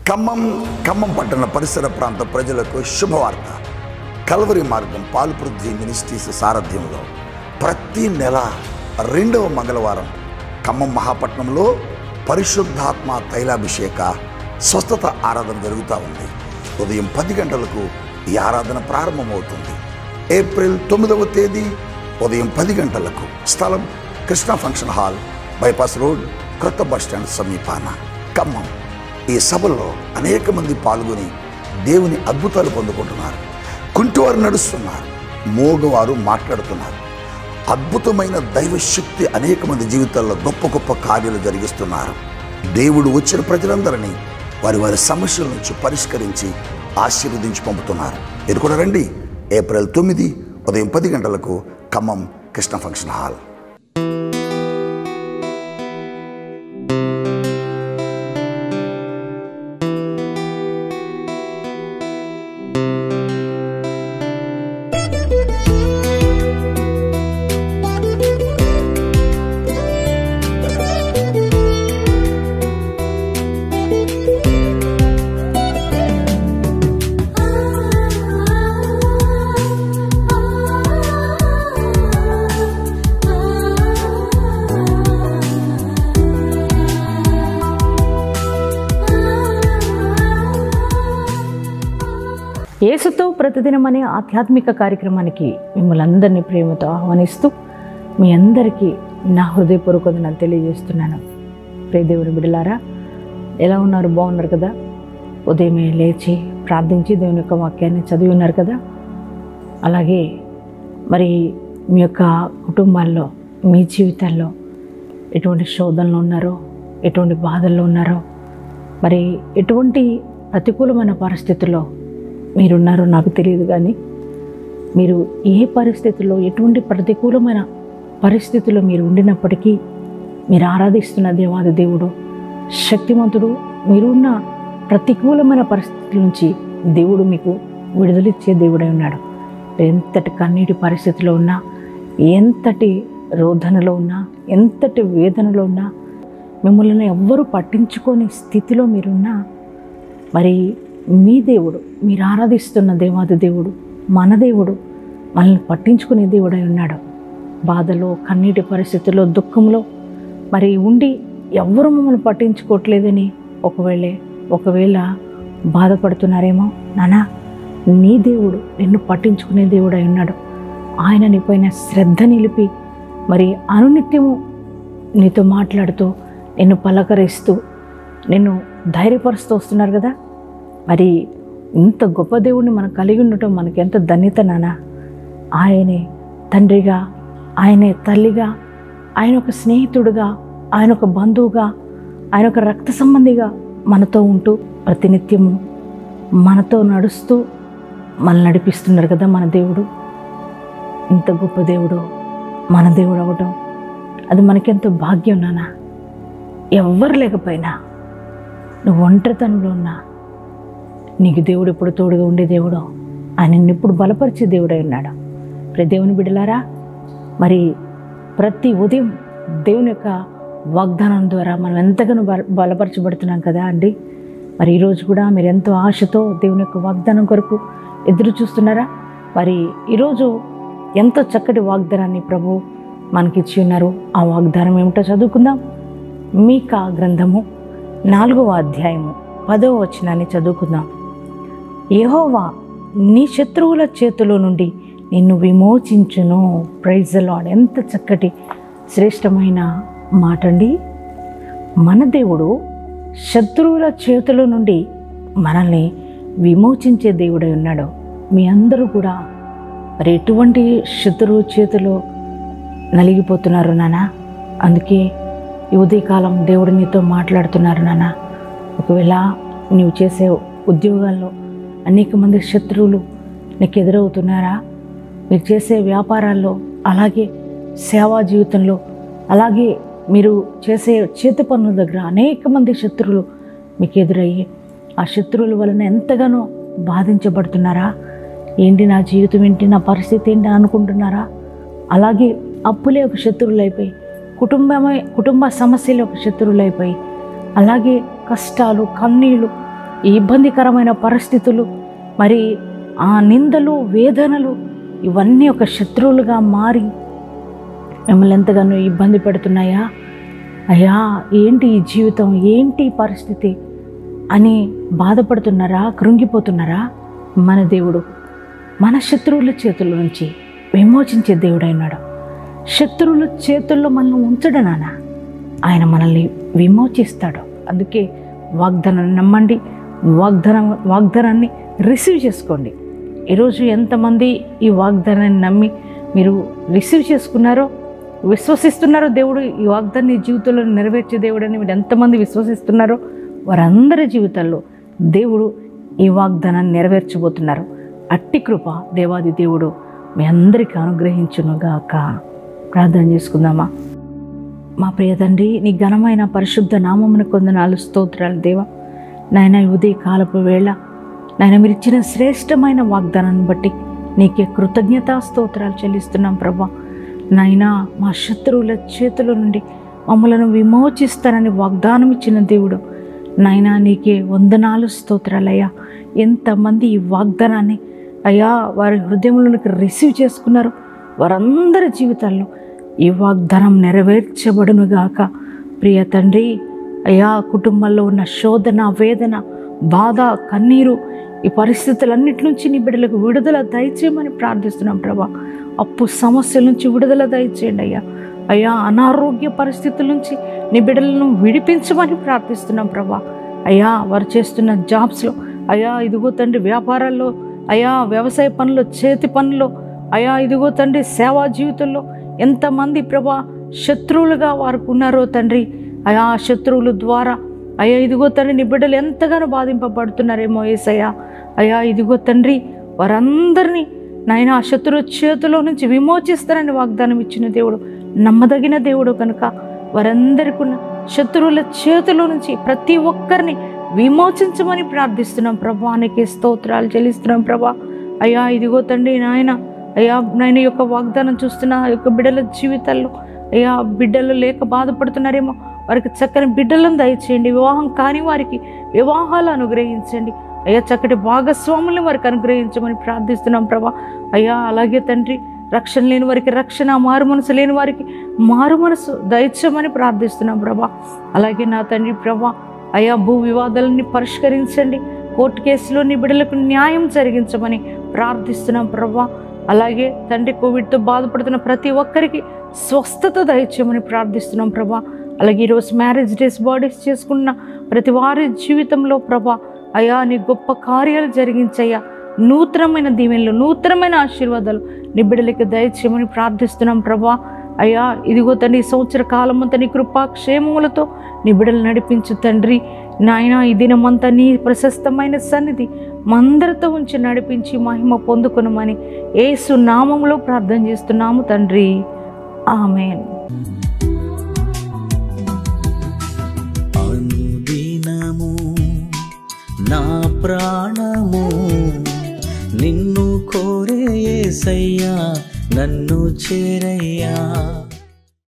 ఖమ్మం ఖమ్మం పట్టణ పరిసర ప్రాంత ప్రజలకు శుభవార్త కల్వరి మార్గం పాల్పృథ్వీ మినిస్ట్రీస్ సారథ్యంలో ప్రతి నెల రెండవ మంగళవారం ఖమ్మం మహాపట్నంలో పరిశుద్ధాత్మ తైలాభిషేక స్వస్థత ఆరాధన జరుగుతూ ఉంది ఉదయం పది గంటలకు ఈ ఆరాధన ప్రారంభమవుతుంది ఏప్రిల్ తొమ్మిదవ తేదీ ఉదయం పది గంటలకు స్థలం Krishna function hall bypass road కొత్త బస్టాండ్ సమీపాన ఖమ్మం ఈ సభలో అనేక మంది పాల్గొని దేవుని అద్భుతాలు పొందుకుంటున్నారు కుంటివారు నడుస్తున్నారు మోగవారు మాట్లాడుతున్నారు అద్భుతమైన దైవ శక్తి అనేక మంది జీవితాల్లో గొప్ప గొప్ప కార్యాలు జరిగిస్తున్నారు దేవుడు వచ్చిన ప్రజలందరినీ వారి వారి సమస్యల నుంచి పరిష్కరించి ఆశీర్వదించి పంపుతున్నారు ఇది కూడా రండి ఏప్రిల్ తొమ్మిది ఉదయం పది గంటలకు ఖమ్మం కృష్ణ ఫంక్షన్ హాల్ యేసుతో ప్రతిదినం అనే ఆధ్యాత్మిక కార్యక్రమానికి మిమ్మల్ని అందరినీ ప్రేమతో ఆహ్వానిస్తూ మీ అందరికీ నా హృదయపూర్వకతను తెలియజేస్తున్నాను ప్రియదేవుని బిడలారా ఎలా ఉన్నారు బాగున్నారు కదా ఉదయమే లేచి ప్రార్థించి దేవుని యొక్క వాక్యాన్ని చదివి ఉన్నారు కదా అలాగే మరి మీ యొక్క కుటుంబాల్లో మీ జీవితాల్లో ఎటువంటి శోధనలు ఉన్నారో ఎటువంటి బాధల్లో ఉన్నారో మరి ఎటువంటి ప్రతికూలమైన పరిస్థితుల్లో మీరున్నారో నాకు తెలియదు కానీ మీరు ఏ పరిస్థితుల్లో ఎటువంటి ప్రతికూలమైన పరిస్థితుల్లో మీరు ఉండినప్పటికీ మీరు ఆరాధిస్తున్న దేవాది దేవుడు శక్తిమంతుడు మీరున్న ప్రతికూలమైన పరిస్థితుల నుంచి దేవుడు మీకు విడుదలిచ్చే దేవుడై ఉన్నాడు ఎంతటి కన్నీటి పరిస్థితిలో ఉన్నా ఎంతటి రోధనలో ఉన్నా ఎంతటి వేదనలో ఉన్నా మిమ్మల్ని ఎవ్వరూ పట్టించుకోని స్థితిలో మీరున్నా మరి మీ దేవుడు మీరు ఆరాధిస్తున్న దేవాది దేవుడు మన దేవుడు మనల్ని పట్టించుకునే దేవుడై ఉన్నాడు బాధలో కన్నీటి పరిస్థితుల్లో దుఃఖంలో మరి ఉండి ఎవ్వరూ మమ్మల్ని పట్టించుకోవట్లేదని ఒకవేళ ఒకవేళ బాధపడుతున్నారేమో నానా నీ దేవుడు నిన్ను పట్టించుకునే దేవుడై ఉన్నాడు ఆయన నీపైన శ్రద్ధ నిలిపి మరి అనునిత్యము నీతో మాట్లాడుతూ నిన్ను పలకరిస్తూ నిన్ను ధైర్యపరుస్తూ వస్తున్నారు కదా మరి ఇంత గొప్ప దేవుడిని మనం కలిగి ఉండటం మనకి ఎంత ధన్యత నానా ఆయనే తండ్రిగా ఆయనే తల్లిగా ఆయన ఒక స్నేహితుడుగా ఆయన ఒక బంధువుగా ఆయన ఒక రక్త సంబంధిగా మనతో ఉంటూ ప్రతినిత్యము మనతో నడుస్తూ మనల్ని నడిపిస్తున్నారు కదా మన దేవుడు ఇంత గొప్ప దేవుడు మన దేవుడు అవ్వటం అది మనకెంతో భాగ్యం నానా ఎవ్వరు లేకపోయినా నువ్వు ఒంటరితనంలో ఉన్నా నీకు దేవుడు ఎప్పుడు తోడుగా ఉండే దేవుడు ఆయన నిన్ను ఇప్పుడు బలపరిచే దేవుడై ఉన్నాడు ప్రతి దేవుని బిడ్డలారా మరి ప్రతి ఉదయం దేవుని యొక్క వాగ్దానం ద్వారా మనం ఎంతగానో బల బలపరచబడుతున్నాం కదా అండి మరి ఈరోజు కూడా మీరు ఎంతో ఆశతో దేవుని యొక్క వాగ్దానం కొరకు ఎదురు చూస్తున్నారా మరి ఈరోజు ఎంతో చక్కటి వాగ్దానాన్ని ప్రభు మనకిచ్చి ఉన్నారు ఆ వాగ్దానం ఏమిటో చదువుకుందాం మీకా గ్రంథము నాలుగవ అధ్యాయము పదవ వచనాన్ని చదువుకుందాం యెహోవా నీ శత్రువుల చేతిలో నుండి నిన్ను విమోచించును ప్రైజ్ లాడ్ ఎంత చక్కటి శ్రేష్టమైన మాట అండి మన దేవుడు శత్రువుల చేతుల నుండి మనల్ని విమోచించే దేవుడై ఉన్నాడు మీ అందరూ కూడా మరి ఎటువంటి శత్రువు చేతిలో నలిగిపోతున్నారు నాన్న అందుకే ఈ ఉదయకాలం దేవుడు నీతో మాట్లాడుతున్నారు నాన్న ఒకవేళ నీవు చేసే ఉద్యోగాల్లో అనేక మంది శత్రువులు నీకు ఎదురవుతున్నారా మీరు చేసే వ్యాపారాల్లో అలాగే సేవా జీవితంలో అలాగే మీరు చేసే చేతి పనుల దగ్గర అనేక మంది శత్రువులు మీకు ఎదురయ్యి ఆ శత్రువుల వలన ఎంతగానో బాధించబడుతున్నారా ఏంటి నా జీవితం ఏంటి నా పరిస్థితి ఏంటి అనుకుంటున్నారా అలాగే అప్పులే ఒక శత్రువులైపోయి కుటుంబమే కుటుంబ సమస్యలు ఒక శత్రువులైపోయి అలాగే కష్టాలు కన్నీళ్ళు ఈ ఇబ్బందికరమైన పరిస్థితులు మరి ఆ నిందలు వేదనలు ఇవన్నీ ఒక శత్రువులుగా మారి మిమ్మల్ని ఎంతగానో ఇబ్బంది పెడుతున్నాయా అయ్యా ఏంటి ఈ జీవితం ఏంటి ఈ పరిస్థితి అని బాధపడుతున్నారా కృంగిపోతున్నారా మన దేవుడు మన శత్రువుల చేతుల నుంచి విమోచించే దేవుడైనాడు శత్రువుల చేతుల్లో మనల్ని ఉంచడు నాన్న ఆయన మనల్ని విమోచిస్తాడు అందుకే వాగ్దానాన్ని నమ్మండి వాగ్దానం వాగ్దానాన్ని రిసీవ్ చేసుకోండి ఈరోజు ఎంతమంది ఈ వాగ్దానాన్ని నమ్మి మీరు రిసీవ్ చేసుకున్నారో విశ్వసిస్తున్నారో దేవుడు ఈ వాగ్దాన్ని జీవితంలో నెరవేర్చే దేవుడని మీరు ఎంతమంది విశ్వసిస్తున్నారో వారందరి జీవితాల్లో దేవుడు ఈ వాగ్దానాన్ని నెరవేర్చబోతున్నారు అట్టి కృప దేవాది దేవుడు మీ అందరికీ అనుగ్రహించునుగాక ప్రార్థన చేసుకుందామా మా ప్రియ తండ్రి నీ ఘనమైన పరిశుద్ధ నామమున కొందనాలు స్తోత్రాలు దేవా నాయన ఈ ఉదయ కాలపు వేళ నాయన మీరు ఇచ్చిన శ్రేష్టమైన వాగ్దానాన్ని బట్టి నీకే కృతజ్ఞతా స్తోత్రాలు చెల్లిస్తున్నాం ప్రభా నాయనా మా శత్రువుల చేతుల నుండి మమ్మలను విమోచిస్తానని వాగ్దానం ఇచ్చిన దేవుడు నాయనా నీకే వందనాలు స్తోత్రాలయ్యా ఎంతమంది ఈ వాగ్దానాన్ని అయ్యా వారి హృదయంలోనికి రిసీవ్ చేసుకున్నారు వారందరి జీవితాల్లో ఈ వాగ్దానం నెరవేర్చబడునుగాక ప్రియ తండ్రి అయ్యా కుటుంబంలో ఉన్న శోధన వేదన బాధ కన్నీరు ఈ పరిస్థితులన్నిటి నుంచి నీ బిడ్డలకు విడుదల దయచేయమని ప్రార్థిస్తున్నాం ప్రభా అప్పు సమస్యల నుంచి విడుదల దయచేయండి అయ్యా అయ్యా అనారోగ్య పరిస్థితుల నుంచి నీ బిడ్డలను విడిపించమని ప్రార్థిస్తున్నాం ప్రభా అయ్యా వారు చేస్తున్న జాబ్స్లో అయ్యా ఇదిగో తండ్రి వ్యాపారాల్లో అయ్యా వ్యవసాయ పనులు చేతి పనులు అయ్యా ఇదిగో తండ్రి సేవా జీవితంలో ఎంతమంది ప్రభా శత్రువులుగా వారికి ఉన్నారో తండ్రి అయా శత్రువుల ద్వారా అయ్యా ఇదిగో తండ్రి నీ బిడ్డలు ఎంతగానో బాధింపబడుతున్నారేమో ఏసయ్యా అయ్యా ఇదిగో తండ్రి వారందరినీ నాయన ఆ శత్రు చేతిలో నుంచి విమోచిస్తారని వాగ్దానం ఇచ్చిన దేవుడు నమ్మదగిన దేవుడు కనుక వారందరికీ ఉన్న శత్రువుల చేతిలో నుంచి ప్రతి ఒక్కరిని విమోచించమని ప్రార్థిస్తున్నాం ప్రభా నీకే స్తోత్రాలు చెల్లిస్తున్నాం ప్రభా అయ్యా ఇదిగో తండ్రి నాయన అయ్యా నాయన యొక్క వాగ్దానం చూస్తున్న ఆ యొక్క బిడ్డల జీవితాల్లో అయ్యా బిడ్డలు లేక బాధపడుతున్నారేమో వారికి చక్కని బిడ్డలను దయచేయండి వివాహం కాని వారికి వివాహాలు అనుగ్రహించండి అయ్యా చక్కటి భాగస్వాములను వారికి అనుగ్రహించమని ప్రార్థిస్తున్నాం ప్రభా అయ్యా అలాగే తండ్రి రక్షణ లేని వారికి రక్షణ మారు మనసు లేని వారికి మారు మనసు దయచమని ప్రార్థిస్తున్నాం ప్రభా అలాగే నా తండ్రి ప్రభా అయా భూ వివాదాలని పరిష్కరించండి కోర్టు కేసులో నీ బిడ్డలకు న్యాయం జరిగించమని ప్రార్థిస్తున్నాం ప్రభా అలాగే తండ్రి కోవిడ్తో బాధపడుతున్న ప్రతి ఒక్కరికి స్వస్థత దయచేయమని ప్రార్థిస్తున్నాం ప్రభా అలాగే ఈరోజు మ్యారేజ్ డేస్ బాడీస్ చేసుకున్న ప్రతి వారి జీవితంలో ప్రభా అయా నీ గొప్ప కార్యాలు జరిగించయ్యా నూతనమైన దీవెనలు నూతనమైన ఆశీర్వాదాలు నీ బిడ్డలకి దయచేయమని ప్రార్థిస్తున్నాం ప్రభా అయ్యా ఇదిగో తండ్రి ఈ సంవత్సర కాలం అంతా నీ కృపా క్షేమములతో నీ బిడ్డలు నడిపించు తండ్రి నాయన ఈ దినమంతా నీ ప్రశస్తమైన సన్నిధి మందరితో ఉంచి నడిపించి మహిమ పొందుకొనమని ఏసు నామంలో ప్రార్థన చేస్తున్నాము తండ్రి ఆమెన్ అనుదినము నా ప్రాణము నిన్ను కోరే యేసయ్యా నన్ను చేరయ్యా